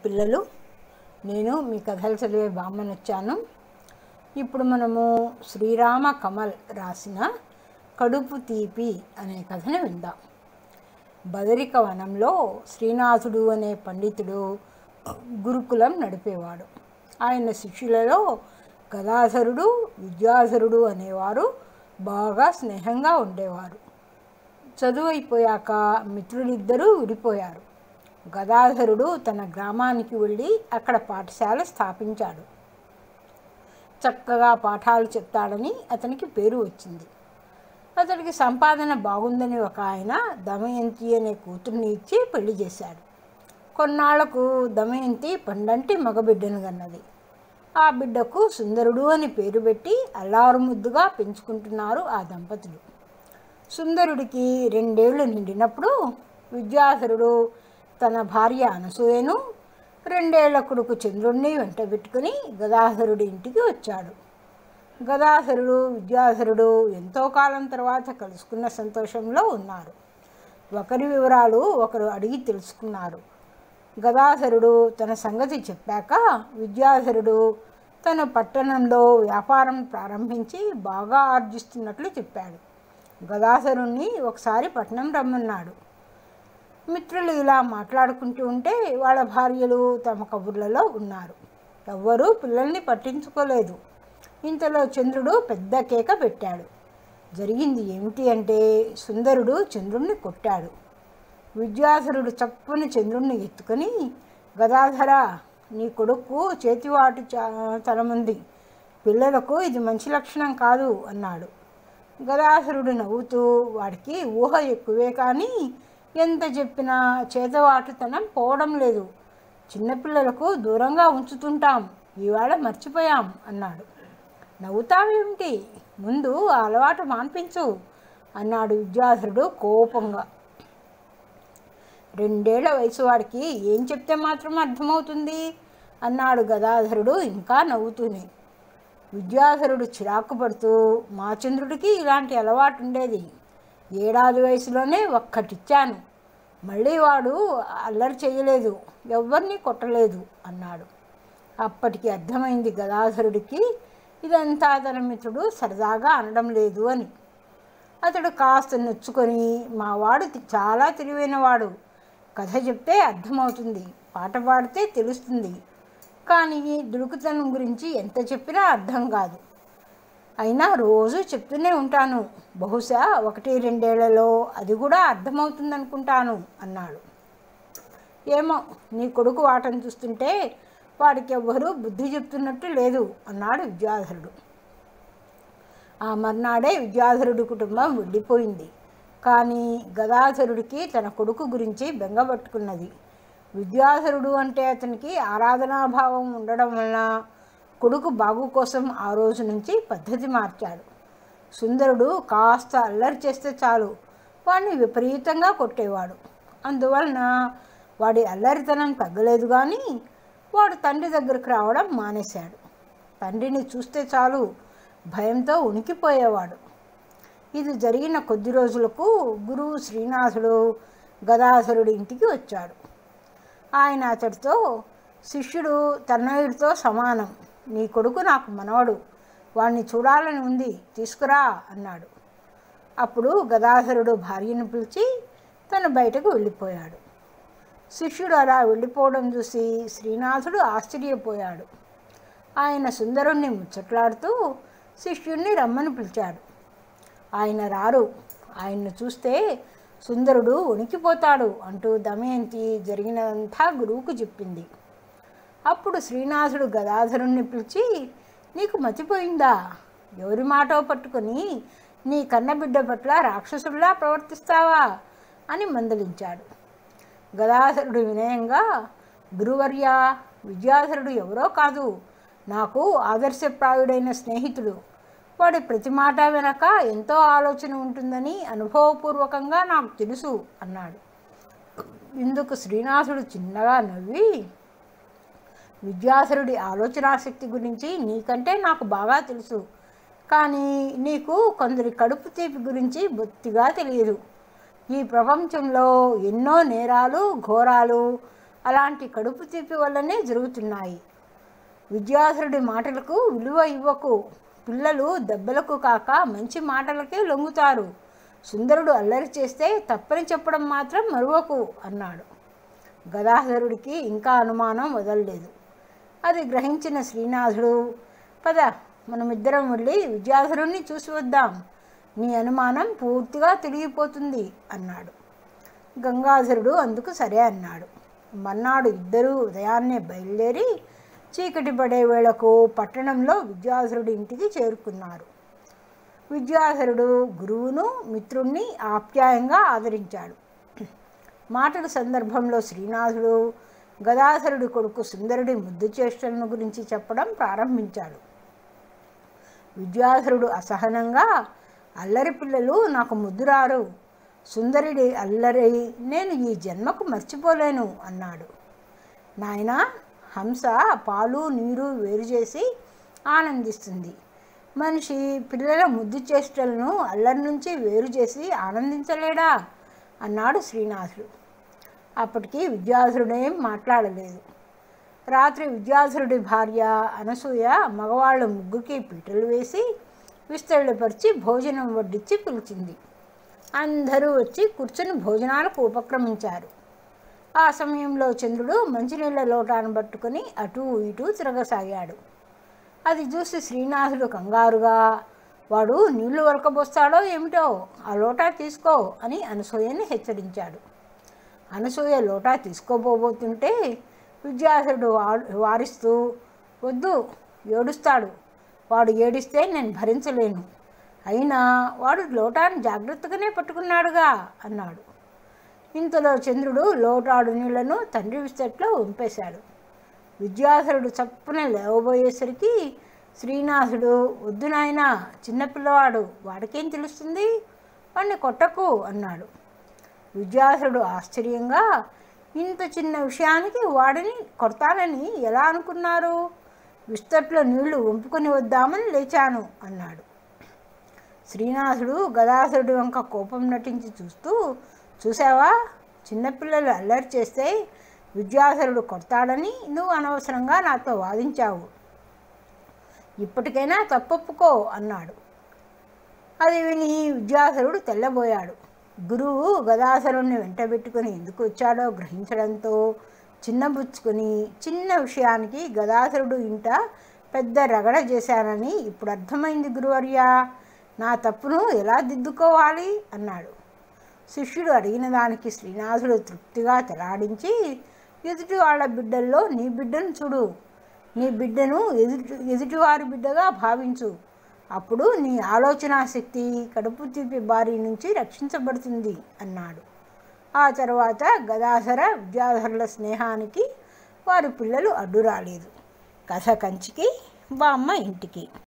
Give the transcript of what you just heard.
పిల్లలు నేను మీ కథలు చదివే బామ్మని వచ్చాను ఇప్పుడు మనము శ్రీరామ కమల్ రాసిన కడుపు తీపి అనే కథను విందాం బదరిక వనంలో శ్రీనాథుడు అనే పండితుడు గురుకులం నడిపేవాడు ఆయన శిష్యులలో గదాధరుడు విద్యాధరుడు అనేవారు బాగా స్నేహంగా ఉండేవారు చదువు అయిపోయాక మిత్రులిద్దరూ విడిపోయారు గదాధరుడు తన గ్రామానికి వెళ్ళి అక్కడ పాఠశాల స్థాపించాడు చక్కగా పాఠాలు చెప్తాడని అతనికి పేరు వచ్చింది అతడికి సంపాదన బాగుందని ఒక ఆయన దమయంతి అనే కూతుర్ని ఇచ్చి పెళ్లి చేశాడు కొన్నాళ్లకు దమయంతి పండంటి మగబిడ్డను కన్నది ఆ బిడ్డకు సుందరుడు అని పేరు పెట్టి అల్లారు ముద్దుగా పెంచుకుంటున్నారు ఆ దంపతులు సుందరుడికి రెండేళ్లు నిండినప్పుడు విద్యాధరుడు తన భార్య అనసూయను రెండేళ్ల కొడుకు చంద్రుణ్ణి వెంట పెట్టుకుని గదాధరుడి ఇంటికి వచ్చాడు గదాధరుడు విద్యాధరుడు ఎంతో కాలం తర్వాత కలుసుకున్న సంతోషంలో ఉన్నారు ఒకరి వివరాలు ఒకరు అడిగి తెలుసుకున్నారు గదాధరుడు తన సంగతి చెప్పాక విద్యాధరుడు తన పట్టణంలో వ్యాపారం ప్రారంభించి బాగా ఆర్జిస్తున్నట్లు చెప్పాడు గదాధరుణ్ణి ఒకసారి పట్నం రమ్మన్నాడు మిత్రులు ఇలా మాట్లాడుకుంటూ ఉంటే వాళ్ళ భార్యలు తమ కబుర్లలో ఉన్నారు ఎవ్వరూ పిల్లల్ని పట్టించుకోలేదు ఇంతలో చంద్రుడు పెద్ద కేక పెట్టాడు జరిగింది ఏమిటి అంటే సుందరుడు చంద్రుణ్ణి కొట్టాడు విద్యాధరుడు చప్పుని చంద్రుణ్ణి ఎత్తుకొని గదాధర నీ కొడుకు చేతివాటు తనముంది పిల్లలకు ఇది మంచి లక్షణం కాదు అన్నాడు గదాధరుడు నవ్వుతూ వాడికి ఊహ ఎక్కువే కానీ ఎంత చెప్పినా చేతవాటుతనం పోవడం లేదు చిన్నపిల్లలకు దూరంగా ఉంచుతుంటాం ఇవాళ మర్చిపోయాం అన్నాడు నవ్వుతావేమిటి ముందు ఆ అలవాటు మాన్పించు అన్నాడు విద్యాధరుడు కోపంగా రెండేళ్ల వయసు వాడికి ఏం చెప్తే మాత్రం అర్థమవుతుంది అన్నాడు గదాధరుడు ఇంకా నవ్వుతూనే విద్యాధరుడు చిరాకు పడుతూ మా చంద్రుడికి ఇలాంటి అలవాటు ఉండేది ఏడాది వయసులోనే ఒక్కటిచ్చాను మళ్ళీ వాడు అల్లరి చేయలేదు ఎవరిని కొట్టలేదు అన్నాడు అప్పటికి అర్థమైంది గదాధరుడికి ఇదంతా తన మిత్రుడు సరదాగా అనడం లేదు అని అతడు కాస్త నొచ్చుకొని మా వాడు చాలా తెలివైనవాడు కథ చెప్తే అర్థమవుతుంది పాట పాడితే తెలుస్తుంది కానీ దుడుకుతనం గురించి ఎంత చెప్పినా అర్థం కాదు అయినా రోజు చెప్తూనే ఉంటాను బహుశా ఒకటి రెండేళ్లలో అది కూడా అర్థమవుతుందనుకుంటాను అన్నాడు ఏమో నీ కొడుకు వాటను చూస్తుంటే వాడికి ఎవ్వరూ బుద్ధి చెప్తున్నట్టు లేదు అన్నాడు విద్యాధరుడు ఆ మర్నాడే విద్యాధరుడి కుటుంబం వెళ్ళిపోయింది కానీ గదాధరుడికి తన కొడుకు గురించి బెంగపట్టుకున్నది విద్యాధరుడు అంటే అతనికి ఆరాధనాభావం ఉండడం వలన కొడుకు బాగు కోసం ఆ రోజు నుంచి పద్ధతి మార్చాడు సుందరుడు కాస్త అల్లరి చేస్తే చాలు వాడిని విపరీతంగా కొట్టేవాడు అందువలన వాడి అల్లరితనం తగ్గలేదు కానీ వాడు తండ్రి దగ్గరకు రావడం మానేశాడు తండ్రిని చూస్తే చాలు భయంతో ఉనికిపోయేవాడు ఇది జరిగిన కొద్ది రోజులకు గురువు శ్రీనాథుడు గదాధరుడి ఇంటికి వచ్చాడు ఆయన అతడితో శిష్యుడు తన్నయుడితో సమానం నీ కొడుకు నాకు మనవడు వాణ్ణి చూడాలని ఉంది తీసుకురా అన్నాడు అప్పుడు గదాధరుడు భార్యను పిలిచి తను బయటకు వెళ్ళిపోయాడు శిష్యుడు అలా వెళ్ళిపోవడం చూసి శ్రీనాథుడు ఆశ్చర్యపోయాడు ఆయన సుందరుణ్ణి ముచ్చట్లాడుతూ శిష్యుణ్ణి రమ్మని పిలిచాడు ఆయన రారు ఆయన్ను చూస్తే సుందరుడు వణికిపోతాడు అంటూ దమయంతి జరిగినదంతా గురువుకు చెప్పింది అప్పుడు శ్రీనాథుడు గదాధరుణ్ణి పిలిచి నీకు మతిపోయిందా ఎవరి మాటో పట్టుకొని నీ కన్నబిడ్డ పట్ల రాక్షసుడిలా ప్రవర్తిస్తావా అని మందలించాడు గదాధరుడు వినయంగా గురువర్య విద్యాధరుడు ఎవరో కాదు నాకు ఆదర్శప్రాయుడైన స్నేహితుడు వాడి ప్రతి మాట వెనక ఎంతో ఆలోచన ఉంటుందని అనుభవపూర్వకంగా నాకు తెలుసు అన్నాడు ఇందుకు శ్రీనాథుడు చిన్నగా నవ్వి విద్యాధరుడి ఆలోచనాశక్తి గురించి నీకంటే నాకు బాగా తెలుసు కానీ నీకు కొందరి కడుపు తీపి గురించి బొత్తిగా తెలియదు ఈ ప్రపంచంలో ఎన్నో నేరాలు ఘోరాలు అలాంటి కడుపు తీపి వల్లనే జరుగుతున్నాయి విద్యాధరుడి మాటలకు విలువ ఇవ్వకు పిల్లలు దెబ్బలకు కాక మంచి మాటలకే లొంగుతారు సుందరుడు అల్లరి చేస్తే తప్పని చెప్పడం మాత్రం మరువకు అన్నాడు గదాధరుడికి ఇంకా అనుమానం వదలలేదు అది గ్రహించిన శ్రీనాథుడు పద మనమిద్దరం వెళ్ళి విద్యాధరుణ్ణి చూసి వద్దాం నీ అనుమానం పూర్తిగా తిరిగిపోతుంది అన్నాడు గంగాధరుడు అందుకు సరే అన్నాడు మన్నాడు ఇద్దరూ ఉదయాన్నే బయలుదేరి చీకటి పడే వేళకు పట్టణంలో విద్యాధరుడి ఇంటికి చేరుకున్నారు విద్యాధరుడు గురువును మిత్రుణ్ణి ఆప్యాయంగా ఆదరించాడు మాటల సందర్భంలో శ్రీనాథుడు గదాధరుడి కొడుకు సుందరుడి ముద్దు చేష్టలను గురించి చెప్పడం ప్రారంభించాడు విద్యాధరుడు అసహనంగా అల్లరి పిల్లలు నాకు ముద్దురారు సుందరుడి అల్లరి నేను ఈ జన్మకు మర్చిపోలేను అన్నాడు నాయన హంస పాలు నీరు వేరు చేసి ఆనందిస్తుంది మనిషి పిల్లల ముద్దు చేష్టలను అల్లరి నుంచి వేరు చేసి ఆనందించలేడా అన్నాడు శ్రీనాథుడు అప్పటికి విద్యాధరుడేం మాట్లాడలేదు రాత్రి విద్యాధరుడి భార్య అనసూయ మగవాళ్ళ ముగ్గుకి పీటలు వేసి విస్తళ్ళపరిచి భోజనం వడ్డించి పిలిచింది అందరూ వచ్చి కూర్చుని భోజనాలకు ఉపక్రమించారు ఆ సమయంలో చంద్రుడు మంచినీళ్ళ లోటాను పట్టుకొని అటూ ఇటూ తిరగసాగాడు అది చూసి శ్రీనాథుడు కంగారుగా వాడు నీళ్లు వరకబోస్తాడో ఏమిటో ఆ లోటా తీసుకో అని అనసూయని హెచ్చరించాడు అనసూయ లోటా తీసుకోబోతుంటే విద్యాధరుడు వా- వారిస్తూ వద్దు ఏడుస్తాడు వాడు ఏడిస్తే నేను భరించలేను అయినా వాడు లోటాను జాగ్రత్తగానే పట్టుకున్నాడుగా అన్నాడు ఇంతలో చంద్రుడు లోటాడు నీళ్లను తండ్రి విస్తట్లో వంపేశాడు విద్యాధరుడు చప్పున లేవబోయేసరికి శ్రీనాథుడు వద్దు నాయన చిన్నపిల్లవాడు వాడికేం తెలుస్తుంది వాడిని కొట్టకు అన్నాడు విద్యాధరుడు ఆశ్చర్యంగా ఇంత చిన్న విషయానికి వాడిని కొడతానని ఎలా అనుకున్నారు విస్తట్లో నీళ్లు వంపుకొని వద్దామని లేచాను అన్నాడు శ్రీనాథుడు గదాధరుడి వంక కోపం నటించి చూస్తూ చూసావా చిన్నపిల్లలు అల్లరి చేస్తే విద్యాధరుడు కొడతాడని నువ్వు అనవసరంగా నాతో వాదించావు ఇప్పటికైనా తప్పొప్పుకో అన్నాడు అది విని విద్యాధరుడు తెల్లబోయాడు గురువు గదాధరుణ్ణి వెంటబెట్టుకుని ఎందుకు వచ్చాడో గ్రహించడంతో చిన్నబుచ్చుకొని చిన్న విషయానికి గదాధరుడు ఇంట పెద్ద రగడ చేశానని ఇప్పుడు అర్థమైంది గురువర్యా నా తప్పును ఎలా దిద్దుకోవాలి అన్నాడు శిష్యుడు అడిగిన దానికి శ్రీనాథుడు తృప్తిగా తెలాడించి ఎదుటి వాళ్ళ బిడ్డల్లో నీ బిడ్డను చూడు నీ బిడ్డను ఎదుటి ఎదుటివారి బిడ్డగా భావించు అప్పుడు నీ ఆలోచనా శక్తి కడుపు తీపి బారి నుంచి రక్షించబడుతుంది అన్నాడు ఆ తర్వాత గదాధర విద్యాధరుల స్నేహానికి వారి పిల్లలు అడ్డు రాలేదు కథ కంచికి బామ్మ ఇంటికి